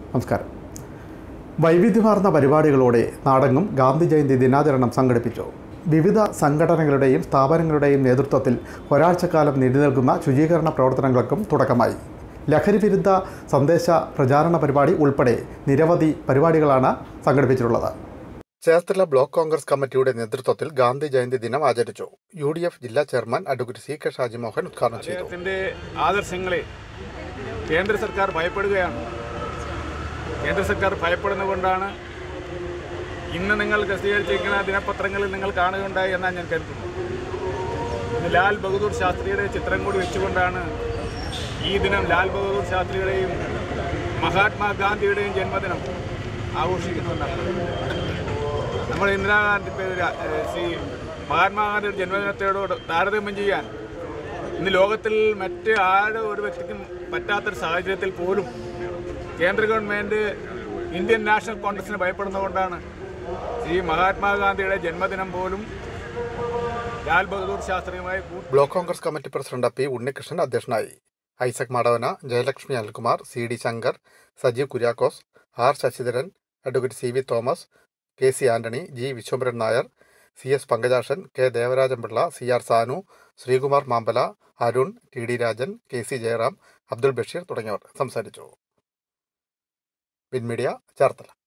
നമസ്കാരം വൈവിധ്യമാർന്ന പരിപാടികളോടെ നാടെങ്ങും ഗാന്ധി ജയന്തി ദിനാചരണം സംഘടിപ്പിച്ചു വിവിധ സംഘടനകളുടെയും സ്ഥാപനങ്ങളുടെയും നേതൃത്വത്തിൽ ഒരാഴ്ചക്കാലം നീണ്ടുനിൽക്കുന്ന ശുചീകരണ പ്രവർത്തനങ്ങൾക്കും തുടക്കമായി ലഹരി വിരുദ്ധ സന്ദേശ പ്രചാരണ പരിപാടി ഉൾപ്പെടെ നിരവധി പരിപാടികളാണ് സംഘടിപ്പിച്ചിട്ടുള്ളത് ചേർത്തല ബ്ലോക്ക് കോൺഗ്രസ് കമ്മിറ്റിയുടെ നേതൃത്വത്തിൽ ഗാന്ധി ജയന്തി ദിനം ആചരിച്ചു യു ഡി എഫ് ജില്ലാ chairman advocate C K Shajimohan ഉദ്ഘാടനം ചെയ്തു അദ്ദേഹത്തിൻ്റെ ആദർശങ്ങളെ കേന്ദ്ര സർക്കാർ ഭയപ്പെടുകയാണ് കേന്ദ്ര സർക്കാർ ഭയപ്പെടുന്നതുകൊണ്ടാണ് ഇന്ന് നിങ്ങൾ പ്രസിദ്ധീകരിച്ചിരിക്കുന്ന ദിനപത്രങ്ങളിൽ നിങ്ങൾ കാണുകയുണ്ടായി എന്നാണ് ഞാൻ കരുതുന്നു ഇന്ന് ലാൽ ബഹദൂർ ശാസ്ത്രിയുടെ ചിത്രം കൂടി വെച്ചുകൊണ്ടാണ് ഈ ദിനം ലാൽ ബഹദൂർ ശാസ്ത്രിയുടെയും മഹാത്മാഗാന്ധിയുടെയും ജന്മദിനം ആഘോഷിക്കുന്നുവെന്നാണ് നമ്മുടെ ഇന്ദിരാഗാന്ധി ഏഹ്, ശ്രീ മഹാത്മാഗാന്ധിയുടെ ജന്മദിനത്തോട് താരതമ്യം ചെയ്യാൻ ഇന്ന് ലോകത്തിൽ മറ്റ് ആരും ഒരു വ്യക്തിക്കും പറ്റാത്തൊരു സാഹചര്യത്തിൽ പോലും കേന്ദ്ര ഗവൺമെൻറ് ഇന്ത്യൻ നാഷണൽ കോൺഗ്രസിന് ഭയപ്പെടുന്നതുകൊണ്ടാണ് ശ്രീ മഹാത്മാഗാന്ധിയുടെ ജന്മദിനം പോലും ലാൽ ബഹദൂർ ശാസ്ത്രിയുമായി കൂട്ടി block Congress committee president P Unnikrishnan അധ്യക്ഷനായി Isaac Madavana Jayalakshmi Anilkumar C D Shankar Sajeev Kuriakose R Sasidharan advocate C V Thomas K C Antony G Viswambharan Nair C S Pankajakshan K Devarajanpillai C R Sanu Sreekumar Mambala Arun T D Rajan K C Jayaram Abdul Basheer തുടങ്ങിയവർ സംസാരിച്ചു വിൻമീഡിയ ചേർത്തല